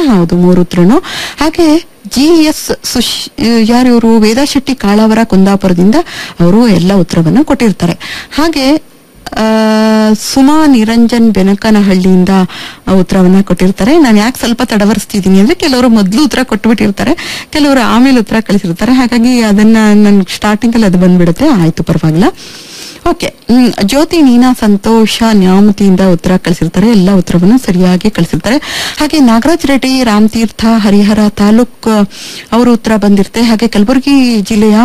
ಹೌದು ಮೂರು ಉತ್ತರನು ಹಾಗೆ ಜಿ ಎಸ್ ಸುಶ್ ಯಾರು ಇವರು ವೇದಾ ಶೆಟ್ಟಿ ಕಾಳಾವರ ಕುಂದಾಪುರದಿಂದ ಅವರು ಎಲ್ಲ ಉತ್ತರವನ್ನು ಕೊಟ್ಟಿರ್ತಾರೆ ಹಾಗೆ ಆ, ಸುಮಾ ನಿರಂಜನ್ ಬೆನಕನಹಳ್ಳಿಯಿಂದ ಆ ಉತ್ತರವನ್ನ ಕೊಟ್ಟಿರ್ತಾರೆ ನಾನು ಯಾಕೆ ಸ್ವಲ್ಪ ತಡವರಿಸ್ತಿದ್ದೀನಿ ಅಂದ್ರೆ ಕೆಲವರು ಮೊದಲು ಉತ್ತರ ಕೊಟ್ಬಿಟ್ಟಿರ್ತಾರೆ ಕೆಲವರು ಆಮೇಲೆ ಉತ್ತರ ಕಳಿಸಿರ್ತಾರೆ ಹಾಗಾಗಿ ಅದನ್ನ ನನ್ ಸ್ಟಾರ್ಟಿಂಗ್ ಅಲ್ಲಿ ಅದು ಬಂದ್ಬಿಡುತ್ತೆ ಆಯ್ತು ಪರವಾಗಿಲ್ಲ ಓಕೆ ಹ್ಮ್ ಜ್ಯೋತಿ ನೀನಾ ಸಂತೋಷ ನ್ಯಾಮತಿಯಿಂದ ಉತ್ತರ ಕಳಿಸಿರ್ತಾರೆ ಎಲ್ಲ ಉತ್ತರವನ್ನು ಸರಿಯಾಗಿ ಕಳಿಸಿರ್ತಾರೆ ಹಾಗೆ ನಾಗರಾಜ್ ರೆಡ್ಡಿ ರಾಮತೀರ್ಥ ಹರಿಹರ ತಾಲೂಕ್ ಅವರು ಉತ್ತರ ಬಂದಿರುತ್ತೆ ಹಾಗೆ ಕಲಬುರಗಿ ಜಿಲ್ಲೆಯ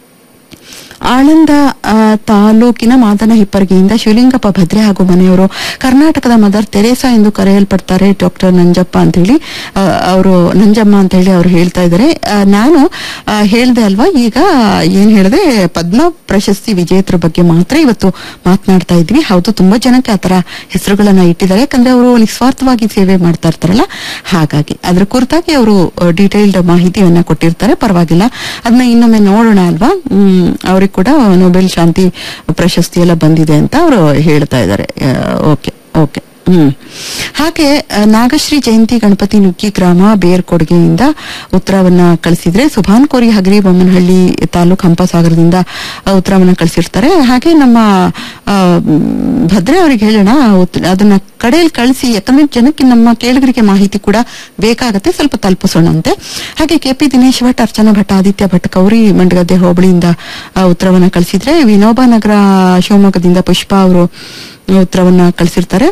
ಆಳಂದ ಆ, ತಾಲೂಕಿನ ಮಾದನ ಹಿಪ್ಪರಗಿಯಿಂದ ಶಿವಲಿಂಗಪ್ಪ ಭದ್ರೆ ಹಾಗೂ ಮನೆಯವರು ಕರ್ನಾಟಕದ ಮದರ್ ತೆರೇಸಾ ಎಂದು ಕರೆಯಲ್ಪಡ್ತಾರೆ ಡಾಕ್ಟರ್ ನಂಜಪ್ಪ ಅಂತ ಹೇಳಿ ಅವರು ನಂಜಮ್ಮ ಅಂತ ಹೇಳಿ ಅವರು ಹೇಳ್ತಾ ಇದ್ದಾರೆ ಆ, ನಾನು ಆ, ಹೇಳ್ದೆ ಅಲ್ವಾ ಈಗ ಏನ್ ಹೇಳಿದೆ ಪದ್ಮ ಪ್ರಶಸ್ತಿ ವಿಜೇತರ ಬಗ್ಗೆ ಮಾತ್ರ ಇವತ್ತು ಮಾತನಾಡ್ತಾ ಇದ್ವಿ ಹೌದು ತುಂಬಾ ಜನಕ್ಕೆ ಆತರ ಹೆಸರುಗಳನ್ನ ಇಟ್ಟಿದ್ದಾರೆ ಯಾಕಂದ್ರೆ ಅವರು ನಿಸ್ವಾರ್ಥವಾಗಿ ಸೇವೆ ಮಾಡ್ತಾ ಇರ್ತಾರಲ್ಲ ಹಾಗಾಗಿ ಅದ್ರ ಕುರಿತಾಗಿ ಅವರು ಡೀಟೇಲ್ಡ್ ಮಾಹಿತಿಯನ್ನ ಕೊಟ್ಟಿರ್ತಾರೆ ಪರವಾಗಿಲ್ಲ ಅದನ್ನ ಇನ್ನೊಮ್ಮೆ ನೋಡೋಣ ಅಲ್ವಾ ಹ್ಮ್ ಅವ್ರಿಗೆ ಕೂಡ ನೊಬೆಲ್ ಶಾಂತಿ ಪ್ರಶಸ್ತಿ ಎಲ್ಲ ಬಂದಿದೆ ಅಂತ ಅವರು ಹೇಳ್ತಾ ಇದ್ದಾರೆ ಓಕೆ ಓಕೆ ಹ್ಮ್ ಹಾಗೆ ಆ, ನಾಗಶ್ರೀ ಜಯಂತಿ ಗಣಪತಿ ನುಗ್ಗಿ ಗ್ರಾಮ ಬೇರ್ಕೊಡುಗೆಯಿಂದ ಉತ್ತರವನ್ನ ಕಳಿಸಿದ್ರೆ ಸುಭಾನ್ ಕೋರಿ ಹಗರಿ ಬೊಮ್ಮನಹಳ್ಳಿ ತಾಲೂಕ್ ಹಂಪಸಾಗರದಿಂದ ಆ, ಉತ್ತರವನ್ನ ಕಳಿಸಿರ್ತಾರೆ ಹಾಗೆ ನಮ್ಮ ಆ, ಮ್, ಭದ್ರೆ ಅವರಿಗೆ ಹೇಳೋಣ ಉತ್- ಅದನ್ನ ಕಡೆಯಲ್ಲಿ ಕಳಿಸಿ ಯಾಕಂದ್ರೆ ಜನಕ್ಕೆ ನಮ್ಮ ಕೇಳುಗರಿಗೆ ಮಾಹಿತಿ ಕೂಡ ಬೇಕಾಗತ್ತೆ ಸ್ವಲ್ಪ ತಲುಪಿಸೋಣಂತೆ ಹಾಗೆ ಕೆಪಿ ದಿನೇಶ್ ಭಟ್ ಅರ್ಚನಾ ಭಟ್ ಆದಿತ್ಯ ಭಟ್ ಕೌರಿ ಮಂಡಗದ್ದೆ ಹೋಬಳಿಯಿಂದ ಆ, ಉತ್ತರವನ್ನ ಕಳಿಸಿದ್ರೆ ವಿನೋಬ ನಗರ ಶಿವಮೊಗ್ಗದಿಂದ ಪುಷ್ಪ ಅವರು ಉತ್ತರವನ್ನ ಕಳಿಸಿರ್ತಾರೆ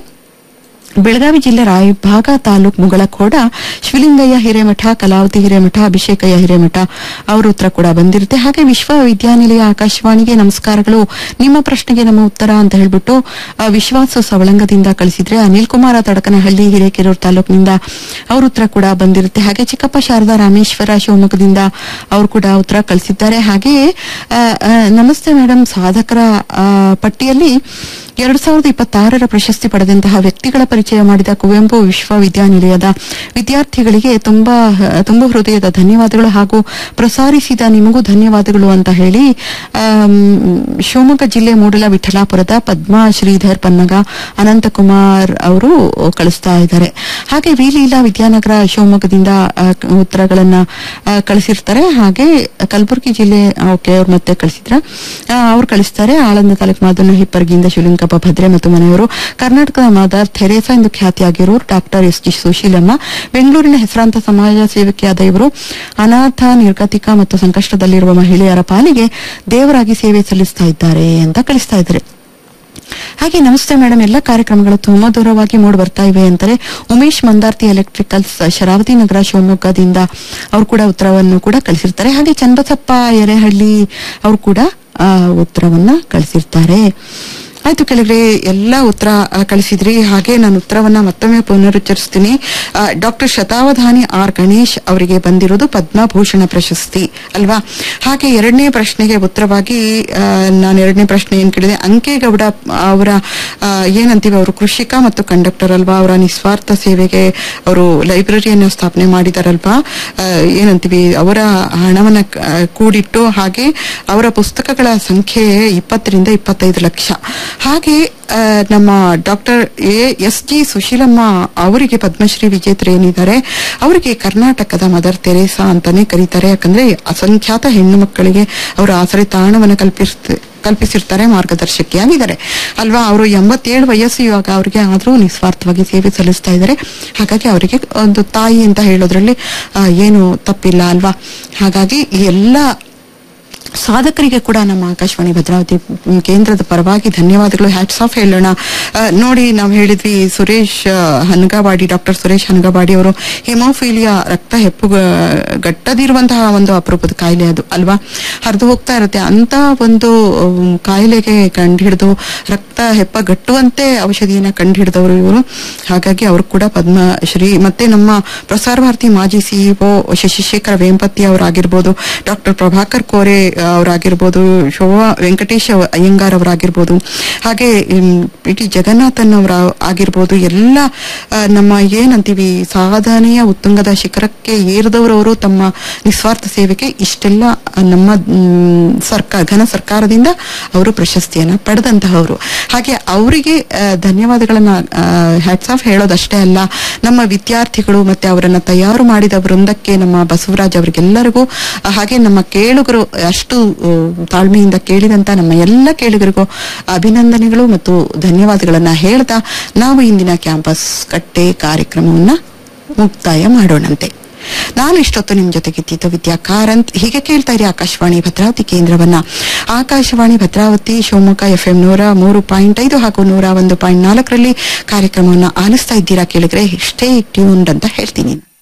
ಬೆಳಗಾವಿ ಜಿಲ್ಲೆ ರಾಯಭಾಗ ತಾಲೂಕ್ ಮುಗಳಖೋಡ ಶಿವಲಿಂಗಯ್ಯ ಹಿರೇಮಠ ಕಲಾವತಿ ಹಿರೇಮಠ ಅಭಿಷೇಕಯ್ಯ ಹಿರೇಮಠ ಅವರ ಉತ್ತರ ಕೂಡ ಬಂದಿರುತ್ತೆ ಹಾಗೆ ವಿಶ್ವವಿದ್ಯಾನಿಲಯ ಆಕಾಶವಾಣಿಗೆ ನಮಸ್ಕಾರಗಳು ನಿಮ್ಮ ಪ್ರಶ್ನೆಗೆ ನಮ್ಮ ಉತ್ತರ ಅಂತ ಹೇಳ್ಬಿಟ್ಟು ಆ, ವಿಶ್ವಾಸ ಸವಳಂಗದಿಂದ ಕಳಿಸಿದ್ರೆ ಅನಿಲ್ ಕುಮಾರ ತಡಕನಹಳ್ಳಿ ಹಿರೇಕೆರೂರು ತಾಲೂಕಿನಿಂದ ಅವ್ರ ಉತ್ತರ ಕೂಡ ಬಂದಿರುತ್ತೆ ಹಾಗೆ ಚಿಕ್ಕಪ್ಪ ಶಾರದಾ ರಾಮೇಶ್ವರ ಶಿವಮೊಗ್ಗದಿಂದ ಅವರು ಕೂಡ ಉತ್ತರ ಕಳಿಸಿದ್ದಾರೆ ಹಾಗೆಯೇ ಆ, ಆ, ನಮಸ್ತೆ ಮೇಡಮ್ ಸಾಧಕರ ಆ, ಪಟ್ಟಿಯಲ್ಲಿ ಎರಡ್ ಸಾವಿರದ ಇಪ್ಪತ್ತಾರರ ಪ್ರಶಸ್ತಿ ಪಡೆದಂತಹ ವ್ಯಕ್ತಿಗಳ ಪರಿಚಯ ಮಾಡಿದ ಕುವೆಂಪು ವಿಶ್ವವಿದ್ಯಾನಿಲಯದ ವಿದ್ಯಾರ್ಥಿಗಳಿಗೆ ತುಂಬಾ ತುಂಬ ಹೃದಯದ ಧನ್ಯವಾದಗಳು ಹಾಗೂ ಪ್ರಸಾರಿಸಿದ ನಿಮಗೂ ಧನ್ಯವಾದಗಳು ಅಂತ ಹೇಳಿ ಆಮ್, ಶಿವಮೊಗ್ಗ ಜಿಲ್ಲೆ ಮೂಡಲ ವಿಠಲಾಪುರದ ಪದ್ಮಾ ಶ್ರೀಧರ್ ಪನ್ನಗ ಅನಂತಕುಮಾರ್ ಅವರು ಕಳಿಸ್ತಾ ಇದ್ದಾರೆ ಹಾಗೆ ವಿಲೀಲಾ ವಿದ್ಯಾನಗರ ಶಿವಮೊಗ್ಗದಿಂದ ಆ, ಕ- ಉತ್ತರಗಳನ್ನ ಆ, ಕಳಿಸಿರ್ತಾರೆ ಹಾಗೆ ಕಲಬುರಗಿ ಜಿಲ್ಲೆ ಓಕೆ ಅವ್ರು ಮತ್ತೆ ಕಳಿಸಿದ್ರ ಅವ್ರು ಕಳಿಸ್ತಾರೆ ಆಳಂದ ತಾಲೂಕು ಮಾದನ ಹಿಪ್ಪರ್ಗಿಯಿಂದ ಶಿವಲಿಂಗಪ್ಪ ಭದ್ರೆ ಮತ್ತು ಮನೆಯವರು ಕರ್ನಾಟಕದ ಮದರ್ ಥೆರೇಸಾ ಎಂದು ಖ್ಯಾತಿಯಾಗಿರೋರು ಡಾಕ್ಟರ್ ಎಸ್ ಜಿ ಸುಶೀಲಮ್ಮ ಬೆಂಗಳೂರಿನ ಹೆಸರಾಂತ ಸಮಾಜ ಸೇವಕಿಯಾದ ಇವರು ಅನಾಥ ನಿರ್ಗತಿಕ ಮತ್ತು ಸಂಕಷ್ಟದಲ್ಲಿರುವ ಮಹಿಳೆಯರ ಪಾಲಿಗೆ ದೇವರಾಗಿ ಸೇವೆ ಸಲ್ಲಿಸ್ತಾ ಇದ್ದಾರೆ ಅಂತ ಕಳಿಸ್ತಾ ಇದ್ದಾರೆ ಹಾಗೆ ನಮಸ್ತೆ ಮೇಡಮ್ ಎಲ್ಲ ಕಾರ್ಯಕ್ರಮಗಳು ತುಂಬಾ ದೂರವಾಗಿ ಮೂಡಿ ಬರ್ತಾ ಇವೆ ಅಂತಾರೆ ಉಮೇಶ್ ಮಂದಾರ್ತಿ ಎಲೆಕ್ಟ್ರಿಕಲ್ಸ್ ಶರಾವತಿ ನಗರ ಶಿವಮೊಗ್ಗದಿಂದ ಅವರು ಕೂಡ ಉತ್ತರವನ್ನು ಕೂಡ ಕಳಿಸಿರ್ತಾರೆ ಹಾಗೆ ಚನ್ನಬಸಪ್ಪ ಎರೆಹಳ್ಳಿ ಅವರು ಕೂಡ ಆ, ಉತ್ತರವನ್ನ ಕಳಿಸಿರ್ತಾರೆ ಆಯ್ತು ಕೆಲವ್ರೆ ಎಲ್ಲ ಉತ್ತರ ಆ, ಕಳಿಸಿದ್ರಿ ಹಾಗೆ ನಾನು ಉತ್ತರವನ್ನ ಮತ್ತೊಮ್ಮೆ ಪುನರುಚ್ಚರಿಸ್ತೀನಿ ಡಾಕ್ಟರ್ ಶತಾವಧಾನಿ ಆರ್ ಗಣೇಶ್ ಅವರಿಗೆ ಬಂದಿರೋದು ಪದ್ಮಭೂಷಣ ಪ್ರಶಸ್ತಿ ಅಲ್ವಾ ಹಾಗೆ ಎರಡನೇ ಪ್ರಶ್ನೆಗೆ ಉತ್ತರವಾಗಿ ಆ, ನಾನು ಎರಡನೇ ಪ್ರಶ್ನೆ ಏನ್ ಕೇಳಿದೆ ಅಂಕೇಗೌಡ ಅವರ ಆ, ಏನಂತೀವಿ ಅವರು ಕೃಷಿಕ ಮತ್ತು ಕಂಡಕ್ಟರ್ ಅಲ್ವಾ ಅವರ ನಿಸ್ವಾರ್ಥ ಸೇವೆಗೆ ಅವರು ಲೈಬ್ರರಿಯನ್ನು ಸ್ಥಾಪನೆ ಮಾಡಿದಾರಲ್ವಾ ಆ, ಏನಂತೀವಿ ಅವರ ಹಣವನ್ನ ಕ- ಕೂಡಿಟ್ಟು ಹಾಗೆ ಅವರ ಪುಸ್ತಕಗಳ ಸಂಖ್ಯೆ ಇಪ್ಪತ್ತರಿಂದ ಇಪ್ಪತ್ತೈದು ಲಕ್ಷ ಹಾಗೆ ಆ, ನಮ್ಮ doctor A S G Sushilamma ಅವರಿಗೆ ಪದ್ಮಶ್ರೀ ವಿಜೇತರು ಏನಿದ್ದಾರೆ ಅವರಿಗೆ ಕರ್ನಾಟಕದ ಮದರ್ ತೆರೇಸಾ ಅಂತಾನೆ ಕರೀತಾರೆ ಯಾಕಂದ್ರೆ ಅಸಂಖ್ಯಾತ ಹೆಣ್ಣು ಮಕ್ಕಳಿಗೆ ಅವರ ಆಸರೆ ತಾಣವನ್ನು ಕಲ್ಪಿಸ್ ಕಲ್ಪಿಸಿರ್ತಾರೆ ಮಾರ್ಗದರ್ಶಕಿಯಾಗಿದ್ದಾರೆ ಅಲ್ವಾ ಅವರು ಎಂಬತ್ತೇಳು ವಯಸ್ಸು ಇವಾಗ ಅವರಿಗೆ ಆದ್ರೂ ನಿಸ್ವಾರ್ಥವಾಗಿ ಸೇವೆ ಸಲ್ಲಿಸ್ತಾ ಇದ್ದಾರೆ ಹಾಗಾಗಿ ಅವರಿಗೆ ಒಂದು ತಾಯಿ ಅಂತ ಹೇಳೋದ್ರಲ್ಲಿ ಆ, ಏನು ತಪ್ಪಿಲ್ಲ ಅಲ್ವಾ ಹಾಗಾಗಿ ಈ ಎಲ್ಲ ಸಾಧಕರಿಗೆ ಕೂಡ ನಮ್ಮ ಆಕಾಶವಾಣಿ ಭದ್ರಾವತಿ ಮ್, ಕೇಂದ್ರದ ಪರವಾಗಿ ಧನ್ಯವಾದಗಳು ಹ್ಯಾಟ್ಸ್ ಆಫ್ ಹೇಳೋಣ ಆ, ನೋಡಿ ನಾವು ಹೇಳಿದ್ವಿ ಸುರೇಶ್ ಆ, ಹನಗವಾಡಿ ಡಾಕ್ಟರ್ ಸುರೇಶ್ ಹನಗವಾಡಿ ಅವರು ಹಿಮೋಫೀಲಿಯಾ ರಕ್ತ ಹೆಪ್ಪು ಗಟ್ಟದಿರುವಂತಹ ಒಂದು ಅಪರೂಪದ ಕಾಯಿಲೆ ಅದು ಅಲ್ವಾ ಹರಿದು ಹೋಗ್ತಾ ಇರುತ್ತೆ ಅಂತ ಒಂದು ಉಮ್, ಕಾಯಿಲೆಗೆ ಕಂಡುಹಿಡಿದು ರಕ್ತ ಹೆಪ್ಪಗಟ್ಟುವಂತೆ ಔಷಧಿಯನ್ನ ಕಂಡುಹಿಡಿದವರು ಇವರು ಹಾಗಾಗಿ ಅವರು ಕೂಡ ಪದ್ಮಶ್ರೀ ಮತ್ತೆ ನಮ್ಮ ಪ್ರಸಾರ ಭಾರತಿ ಮಾಜಿ ಸಿಇಒ ಶಶಿಶೇಖರ ವೇಂಪತಿ ಅವರಾಗಿರ್ಬೋದು ಡಾಕ್ಟರ್ ಪ್ರಭಾಕರ್ ಕೋರೆ ಅವರಾಗಿರ್ಬೋದು ಶೋಭಾ ವೆಂಕಟೇಶ್ ಅವ- ಅಯ್ಯಂಗಾರ್ ಅವರಾಗಿರ್ಬೋದು ಹಾಗೆ ಪಿ ಟಿ ಜಗನ್ನಾಥನ್ ಅವರ ಆಗಿರ್ಬೋದು ಎಲ್ಲ ಆ, ನಮ್ಮ ಏನಂತೀವಿ ಸಾಧನೆಯ ಉತ್ತುಂಗದ ಶಿಖರಕ್ಕೆ ಏರಿದವರವರು ತಮ್ಮ ನಿಸ್ವಾರ್ಥ ಸೇವೆಗೆ ಇಷ್ಟೆಲ್ಲ ಆ, ನಮ್ಮ ಮ್, ಸರ್ಕಾರ ಘನ ಸರ್ಕಾರದಿಂದ ಅವರು ಪ್ರಶಸ್ತಿಯನ್ನ ಪಡೆದಂತಹವರು ಹಾಗೆ ಅವರಿಗೆ ಆ, ಧನ್ಯವಾದಗಳನ್ನ ಹ್ಯಾಟ್ಸ್ ಆಫ್ ಹೇಳೋದಷ್ಟೇ ಅಲ್ಲ ನಮ್ಮ ವಿದ್ಯಾರ್ಥಿಗಳು ಮತ್ತೆ ಅವರನ್ನ ತಯಾರು ಮಾಡಿದ ವೃಂದಕ್ಕೆ ನಮ್ಮ ಬಸವರಾಜ್ ಅವರಿಗೆಲ್ಲರಿಗೂ ಆ, ಹಾಗೆ ನಮ್ಮ ಕೇಳುಗರು ಅಷ್ಟು ಆ, ತಾಳ್ಮೆಯಿಂದ ಕೇಳಿದಂತ ನಮ್ಮ ಎಲ್ಲ ಕೇಳುಗರಿಗೂ ಅಭಿನಂದನೆಗಳು ಮತ್ತು ಧನ್ಯವಾದಗಳನ್ನ ಹೇಳ್ತಾ ನಾವು ಇಂದಿನ ಕ್ಯಾಂಪಸ್ ಕಟ್ಟೆ ಕಾರ್ಯಕ್ರಮವನ್ನ ಮುಕ್ತಾಯ ಮಾಡೋಣಂತೆ ನಾನು ಇಷ್ಟೊತ್ತು ನಿಮ್ ಜೊತೆಗಿದ್ದಿದ್ದು ವಿದ್ಯಾ ಕಾರಂತ್ ಹೀಗೆ ಕೇಳ್ತಾ ಇರಿ ಆಕಾಶವಾಣಿ ಭದ್ರಾವತಿ ಕೇಂದ್ರವನ್ನ ಆಕಾಶವಾಣಿ ಭದ್ರಾವತಿ ಶಿವಮೊಗ್ಗ ಎಫ್ ಎಂ ನೂರ ಮೂರು ಪಾಯಿಂಟ್ ಐದು ಹಾಗೂ ನೂರ ಒಂದು ಪಾಯಿಂಟ್ ನಾಲ್ಕರಲ್ಲಿ ಕಾರ್ಯಕ್ರಮವನ್ನ ಆಲಿಸ್ತಾ ಇದ್ದೀರಾ ಕೇಳಿದ್ರೆ ಸ್ಟೇ ಟ್ಯೂನ್ಡ್ ಅಂತ ಹೇಳ್ತೀನಿ